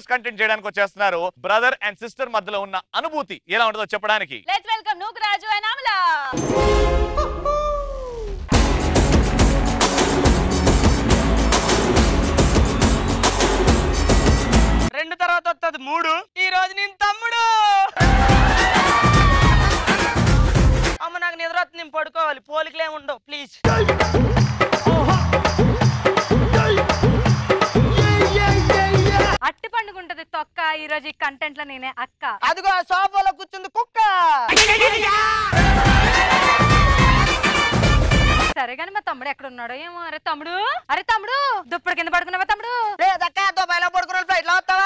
Jabardasth content చేయడానికి వచ్చేస్తున్నారు brother and sister మధ్యలో ఉన్న అనుభూతి ఎలా ఉంటుందో చెప్పడానికి let's welcome Nookaraju and Amala రెండు తర్వాత వస్తుంది మూడు ఈ రోజు నేను తమ్ముడు అమ్మ నాకు నిద్ర వస్తుంది నేను పడుకోవాలి పోలికలే ఉండవు ప్లీజ్ అట్టి పండుగ తొక్క ఈ రోజు ఈ కంటెంట్ లో నేనే అక్క అదిగో ఆ సోఫాలో కూర్చుంది కుక్క సరే గాని మా తమ్ముడు ఎక్కడ ఉన్నాడో ఏమో అరే తమ్ముడు అరే తమ్ముడు దుప్పుడు కింద పడుకున్నావా తమ్ముడు లేదక్క దుబాయ్లో పడుకున్న ఫ్లైట్ లో వస్తావా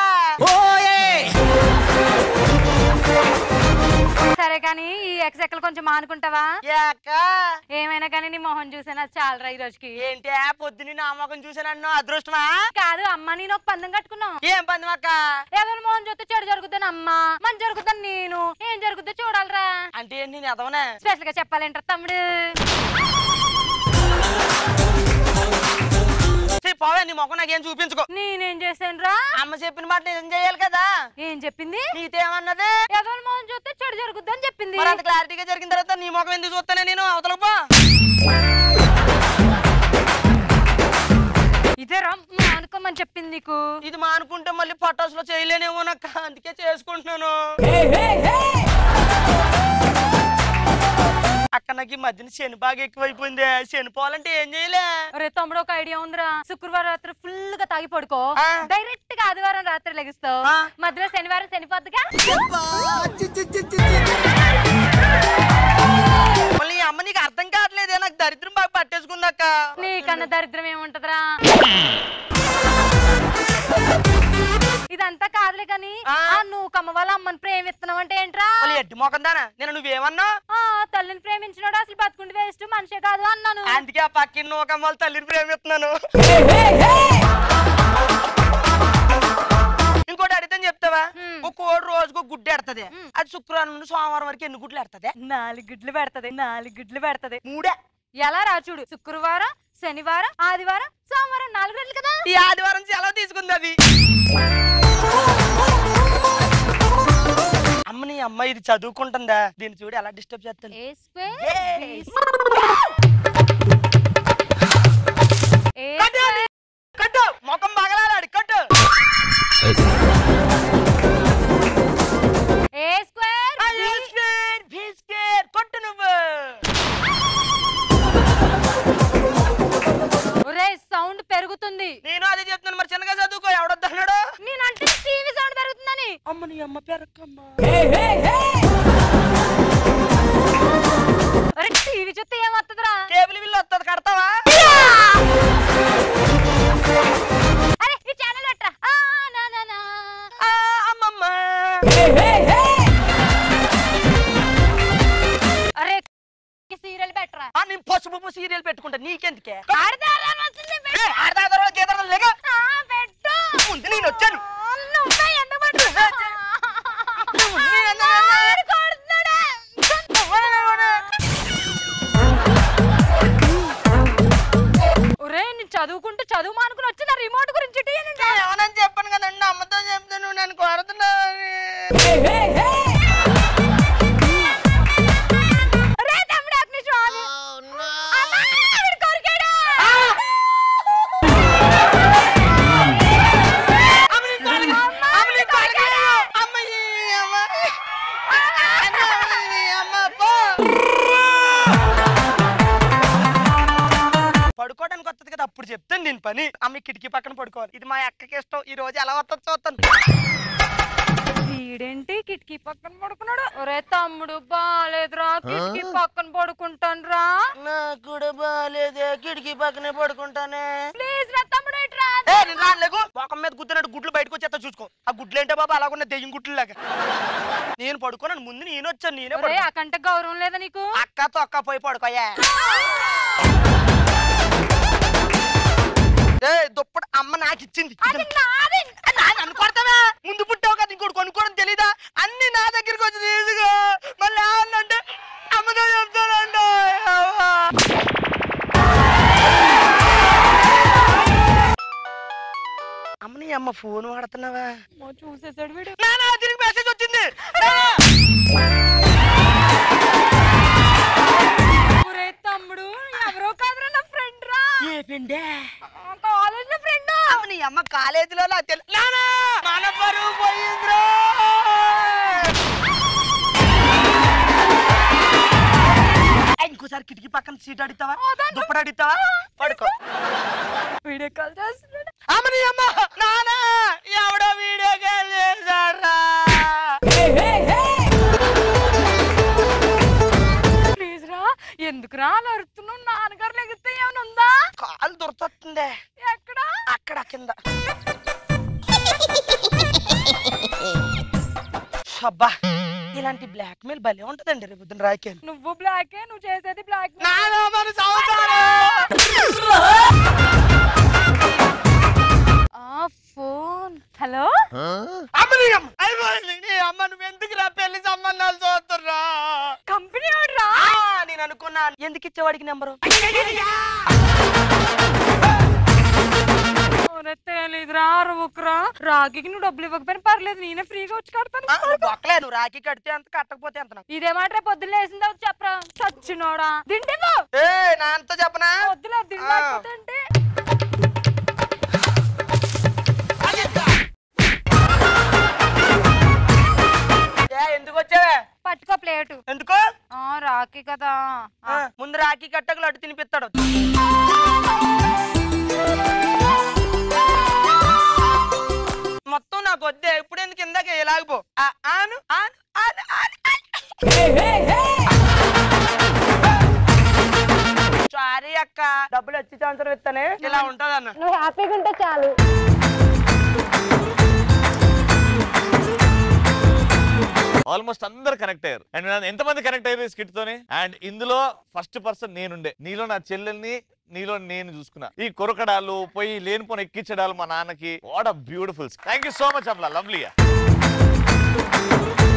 సరే కానీ ఈ ఎక్సెక్కలు కొంచెం మానుకుంటావా ఏ అక్క ఏమైనా కానీ నీ మొహం చూసే నాకు చాలరా ఈ రోజుకి ఏంటి ఆ పొద్దుని నా మొఖం చూసానన్ను అదృష్టమా కాదు అమ్మ నేను ఒక పందెం కట్టుకున్నాం ఏం పంది అక్క ఏదైనా మొహం చూస్తే చెడు జరుగుద్దని అమ్మ మంచి జరుగుద్దని నేను ఏం జరుగుద్దో చూడాలరా అంటే ఏంటి నేను ఎదవనా స్పెషల్ గా చెప్పాలంటారు తమ్ముడు ఛీ, పోవే నీ మొఖం నాకేం చూపించుకో నేనేం చేశాను రా అమ్మ చెప్పిన మాట నిజం చేయాలి కదా ఏం చెప్పింది నీతేమన్నది ఎవరి మొహం చూస్తే చెడు జరుగుద్దని చెప్పింది మరి అంత క్లారిటీగా జరిగిన తర్వాత నీ ముఖం ఎందుకు చూస్తానే నేను అవతలకు పో ఇదేరా అనుకోమని చెప్పింది నీకు ఇది మానుకుంటే మళ్ళీ పటాసులో చేయలేనేమో నాకు అందుకే చేసుకుంటున్నాను అక్క నాకు ఈ మధ్యన శని బాగా ఎక్కువైపోయింది శని పోవాలంటే ఏం చేయలే రే తమ్ముడు ఒక ఐడియా ఉందిరా శుక్రవారం రాత్రి ఫుల్ గా తాగి పడుకో ఆ. డైరెక్ట్ గా ఆదివారం రాత్రి లెగిస్తావు ఆ. మధ్యలో శనివారం శనిపోద్దుగా మళ్ళీ ఈ అమ్మ నీకు అర్థం కావట్లేదే నాకు దరిద్రం బాగా పట్టేసుకుంది అక్క నీకన్నా దరిద్రం ఏముంటదిరా ఇదంతా కాదులే కానీ ఆ. ఆ నువ్వు కమ్మ వాళ్ళ అమ్మని ప్రేమిస్తున్నావు అంటే ఏంట్రా మళ్ళీ ఎడ్డి మొఖం దానా నేను నువ్వేమన్నా ఆ తల్లిని ప్రేమించినోడు అసలు బతుకుండి వేస్ట్ మనిషే కాదు అన్నాను అందుకే ఆ పక్కిన నూకమ్మ వాళ్ళ తల్లిని ప్రేమిస్తున్నాను ఇంకోటి అడిగితే చెప్తావా హ్మ్. ఒక కోడి రోజుకు గుడ్డు ఎడతది అది శుక్రవారం నుండి సోమవారం వరకు ఎన్ని గుడ్లు ఎడతది నాలుగు గుడ్లు పెడతది నాలుగు గుడ్లు పెడతది మూడే ఎలా రా చూడు శుక్రవారం శనివారం ఆదివారం సోమవారం నాలుగు రోజులు కదా ఈ ఆదివారం సెలవు తీసుకుంది అది అమ్మ నీ అమ్మ ఇది చదువుకుంటుందా దీన్ని చూడు ఎలా డిస్టర్బ్ చేస్తాను A square Yes. B square. A కట్టు అది. కట్టు ముఖం పగలాలి కట్టు ఏ స్క్వేర్ ఆ, B A square, B square. కొట్టు నువ్వు ఒరే సౌండ్ పెరుగుతుంది నేను అదే చెప్తున్నాను మరి చిన్నగా చదువుకో ఎవడొద్దన్నాడు నేనంటే టీవీ సౌండ్ పెరుగుతుందని అమ్మ నీ అమ్మ పెరక్కమ్మ ఒరే టీవీ చూస్తే ఏమవుతుందిరా కేబుల్ బిల్లు వస్తుంది కడతావా అరే ఈ ఛానల్ పెట్టరా ఆ, నా, నా, నా. ఆ, అమ్మమ్మ అరే సీరియల్ పెట్టరా ఆ, నేను పసుపు సీరియల్ పెట్టుకుంటా నీకెందుకే ఆడదారం వస్తుంది పెట్టు. ఏ, ఆడదాదరో గీదరో లేక ఆ, పెట్టు ముందు నేను వచ్చాను నువ్వే ఎందుకు పట్టుకున్నావు? నేను ఎందుకు- ఆడు కొడుతున్నాడే. ఒరేయ్ నేను చదువుకుంటూ చదువు మానుకుని వచ్చిన రిమోట్ గురించి ఇటు ఇయ్యను. నేను ఏమనని చెప్పాను కదండి అమ్మతో చెప్తాను నన్ను కొడుతున్నావు ఒరేయ్ తమ్ముడు అగ్ని స్వామి. అమ్మా, వీడు కొరికాడు. పడుకోవడానికి వస్తుంది కదా అప్పుడు చెప్తాను నేను పని అమ్మ ఈ కిటికీ పక్కన పడుకోవాలి ఇది మా అక్కకి ఇష్టం ఈ రోజు ఎలా వస్తుంది చూస్తాను వీడేంటి కిటికీ పక్కన పడుకున్నాడు ఒరే తమ్ముడు బాలేదురా కిటికీ పక్కన పడుకుంటాను రా నాకు కూడా బాగాలేదే కిటికీ పక్కనే పడుకుంటానే ప్లీజ్ రా తమ్ముడు ఇట్రా ఏ నేను రాలేకు మొఖం మీద గుద్దినట్టు గుడ్లు బయటకు వచ్చేస్తా చూసుకో ఆ గుడ్లు ఏంటో బాబా అలాగున్న దెయ్యం గుడ్లు లాగా నేను పడుకున్నాను ముందు నేను వచ్చాను నేనే ఒరే పడుకో అకంటే గౌరవం లేదా నీకు అక్క తొక్క పోయి పడుకోయా ఏ దుప్పటి అమ్మ నాకు ఇచ్చింది అది నాది నన్ను కొడతావా ముందు పుట్టావు కదా ఇంకోటి కొనుక్కోవడం తెలీదా అన్ని నా దగ్గరికి వచ్చి తీసుగా మళ్ళీ ఏమన్నంటే అమ్మతో చెప్తానంట అమ్మని అమ్మ ఫోన్ వాడుతున్నావా అమ్మో, చూసేసాడు వీడు నానా తిరిగి మెసేజ్ వచ్చింది ఒరే తమ్ముడు ఎవరో కాదురా నా ఫ్రెండ్ రా ఏ ఫ్రెండే కాలేజ్ లో ఫ్రెండ్ నీ అమ్మ కాలేజీలో నాకు తెలు నానా మన పరువు పోయిందిరా ఏయ్, ఇంకోసారి కిటికీ పక్కన సీట్ అడుగుతావా దుప్పటి అడుగుతావా పడుకో వీడియో కాల్ చేస్తున్నాడు అమ్మని అమ్మ నానా ఎవడో వీడియో కాల్ చేశాడ్రా ప్లీజ్ రా ఎందుకురా అలా అరుస్తున్నావు నాన్నగారు లెగితే ఏమైనా ఉందా కాలు దొరుకుతుంది ఎక్కడ అక్కడ కింద అబ్బా ఇలాంటి బ్లాక్ మెయిల్ భలే ఉంటదండి రేపు పొద్దున్న రాకే నువ్వు బ్లాకే నువ్వు చేసేది బ్లాక్ నానా మన సంవత్సరం ఆ ఫోన్ హలో అమ్మని అమ్మ అయిపోయింది నీ అమ్మ నువ్వు ఎందుకు రా పెళ్లి సంబంధాలు చూస్తున్నా కంపెనీ ఆర్డరా నేను అనుకున్నా ఎందుకు ఇచ్చేవాడికి నెంబరు తెలీదురా అరవకురా రాగికి నువ్వు డబ్బులు ఇవ్వకపోయినా పర్లేదు నేనే ఫ్రీగా వచ్చి కడతాను బొక్కలే నువ్వు రాఖీ కడితే అంత కట్టకపోతే ఎంత నాకు ఇదే మాట రేపు పొద్దున్న లేసిన తర్వాత చెప్పరా చచ్చినోడా దిండేవో ఏ నా అంత చెప్పనా వద్దులే దిండకపోతే అంటే ఏ ఎందుకు వచ్చావే పట్టుకో ప్లేటు ఎందుకు ఆ రాకి కదా ఆ, ముందు రాఖీ కట్టకు లడ్డు తినిపిస్తాడు మొత్తం నాకు వద్దే ఇప్పుడు ఎందుకు ఇందాక ఎలాగపో ఆను ఆను ఆను ఆను సారీ అక్క డబ్బులు వచ్చి సంవత్సరం ఇస్తానే ఇలా ఉంటది అన్న నువ్వు హ్యాపీగా ఉంటే చాలు ఆల్మోస్ట్ అందరు కనెక్ట్ అయ్యారు అండ్ ఎంతమంది కనెక్ట్ అయ్యారు ఈ స్కిట్ తోని అండ్ ఇందులో ఫస్ట్ పర్సన్ నేనుండే నీలో నా చెల్లెల్ని నీలో నేను చూసుకున్నా ఈ కొరకడాలు పోయి లేనిపోని ఎక్కించడాలు మా నాన్నకి what a beautiful thank you so much Amala లవ్లీయా